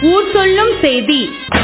ஊர் சொல்லும் செய்தி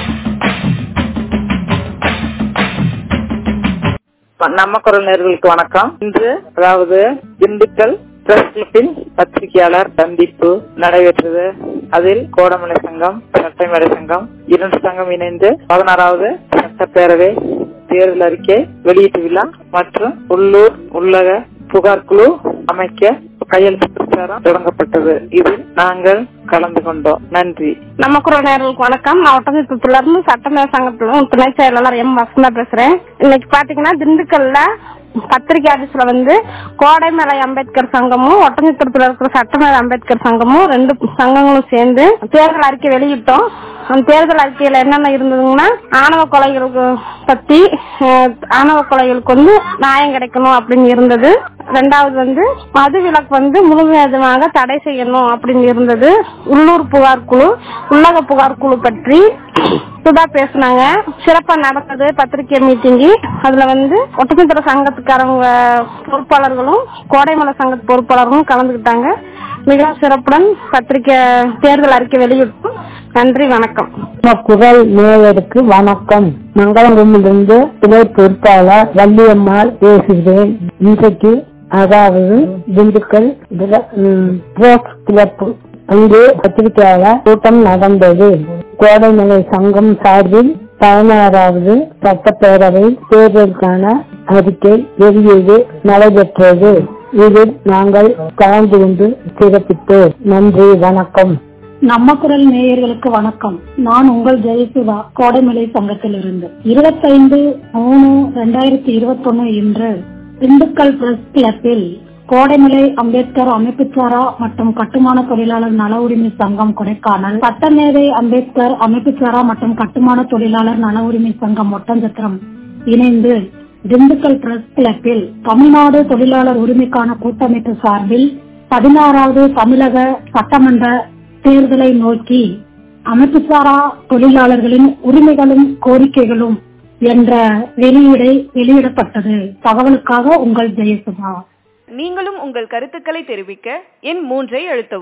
நம்ம குரல் நேர்களுக்கு வணக்கம் இன்று அதாவது திண்டுக்கல் பிரஸ் கிளப்பில் பத்திரிகையாளர் சந்திப்பு நடைபெற்றது அதில் கோடமலை சங்கம் சட்டமேடை சங்கம் இரண்டு சங்கம் இணைந்து பதினாறாவது சட்டப்பேரவை தேர்தல் அறிக்கை வெளியீட்டு விழா மற்றும் உள்ளூர் உள்ளக புகார் குழு அமைக்க கையெழுத்து பிரச்சாரம் தொடங்கப்பட்டது இதில் நாங்கள் கலந்து கொண்டோம் நன்றி நம்ம குரல் நேர்களுக்கு வணக்கம் நான் ஒட்டஞ்சத்திரத்துல இருந்து சட்டமேல சங்கத்துல துணை செயலாளர் எம் வசந்தா பேசுறேன் இன்னைக்கு பாத்தீங்கன்னா திண்டுக்கல்ல பத்திரிகை ஆபீஸ்ல வந்து கோடைமலை அம்பேத்கர் சங்கமும் ஒட்டஞ்சத்திரத்துல இருக்கிற சட்டமேல அம்பேத்கர் சங்கமும் ரெண்டு சங்கங்களும் சேர்ந்து தேர்தல் அறிக்கை வெளியிட்டோம் அந்த தேர்தல் அறிக்கையில என்னென்ன இருந்ததுன்னா ஆணவ கொலைகளுக்கு பத்தி அஹ், ஆணவ கொலைகளுக்கு வந்து நியாயம் கிடைக்கணும் அப்படின்னு இருந்தது ரெண்டாவது வந்து மது விலக்கு வந்து முழுமையாக தடை செய்யணும் அப்படின்னு இருந்தது உள்ளூர் புகார் குழு உள்ளக புகார் குழு பற்றி சுதா பேசுனாங்க சிறப்பா நடந்தது பத்திரிகை மீட்டிங் அதுல வந்து ஒட்டச்சத்திர சங்கத்துக்காரங்க பொறுப்பாளர்களும் கோடைமலை சங்க பொறுப்பாளர்களும் கலந்துக்கிட்டாங்க மிக சிறப்புடன் பத்திரிகை தேர்தல் அறிக்கை வெளியிட்டோம் நன்றி வணக்கம் நம்ம குரல் நேயருக்கு வணக்கம் மங்களங்குமிலிருந்து துணை பொறுப்பாளர் வள்ளியம்மாள் பேசுகிறேன் இன்றைக்கு அதாவது திண்டுக்கல் திர- ம், ரோஸ் கிளப் அங்கே பத்திரிகையாளர் கூட்டம் நடந்தது கோடைமலை சங்கம் சார்பில் பதினாறாவது சட்டப்பேரவை தேர்தலுக்கான அறிக்கை வெளியீடு நடைபெற்றது இதில் நாங்கள் கலந்து கொண்டு சிறப்பித்தோம் நன்றி வணக்கம் நம்ம குரல் நேயர்களுக்கு வணக்கம் நான் உங்கள் ஜெயசுதா கோடைமலை சங்கத்திலிருந்து இருபத்தைந்து மூணு ரெண்டாயிரத்தி இருபத்தொன்னு இன்று திண்டுக்கல் பிரஸ் கிளப்பில் கோடைமலை அம்பேத்கர் அமைப்புச்சாரா மற்றும் கட்டுமான தொழிலாளர் நல உரிமை சங்கம் கொடைக்கானல் சட்டமேதை அம்பேத்கர் அமைப்புச்சாரா மற்றும் கட்டுமான தொழிலாளர் நல உரிமை சங்கம் ஒட்டஞ்சத்திரம் இணைந்து திண்டுக்கல் பிரஸ் கிளப்பில் தமிழ்நாடு தொழிலாளர் உரிமைக்கான கூட்டமைப்பு சார்பில் பதினாறாவது தமிழக சட்டமன்ற தேர்தலை நோக்கி அமைப்புசாரா தொழிலாளர்களின் உரிமைகளும் கோரிக்கைகளும் என்ற வெளியீடை வெளியிடப்பட்டது தகவலுக்காக உங்கள் ஜெயசுதா நீங்களும் உங்கள் கருத்துக்களை தெரிவிக்க எண் மூன்றை அழுத்தவும்